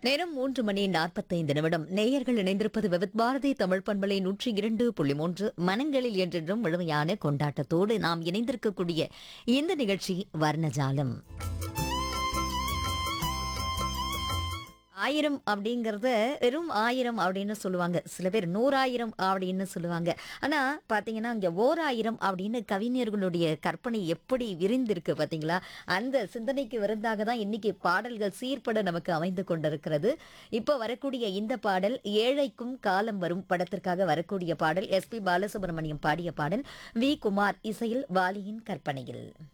நேரம் மூன்று மணி நாற்பத்தைந்து நிமிடம் நேயர்கள் இணைந்திருப்பது விவித் பாரதி தமிழ் பண்பலை நூற்றி இரண்டு புள்ளி மூன்று மனங்களில் என்றென்றும் முழுமையான கொண்டாட்டத்தோடு நாம் இணைந்திருக்கக்கூடிய இந்த நிகழ்ச்சி வர்ணஜாலம் ஆயிரம் அப்படிங்கறத வெறும் ஆயிரம் அப்படின்னு சொல்லுவாங்க சில பேர் நூறாயிரம் அப்படின்னு சொல்லுவாங்க ஆனா பாத்தீங்கன்னா இங்க ஓராயிரம் அப்படின்னு கவிஞர்களுடைய கற்பனை எப்படி விரிந்திருக்கு பாத்தீங்களா அந்த சிந்தனைக்கு விருந்தாக தான் இன்னைக்கு பாடல்கள் சீர்பட நமக்கு அமைந்து கொண்டிருக்கிறது இப்போ வரக்கூடிய இந்த பாடல் ஏழைக்கும் காலம் வரும் படத்திற்காக வரக்கூடிய பாடல் எஸ்பி பாலசுப்ரமணியம் பாடிய பாடல் வி குமார் இசையில் வாலியின் கற்பனையில்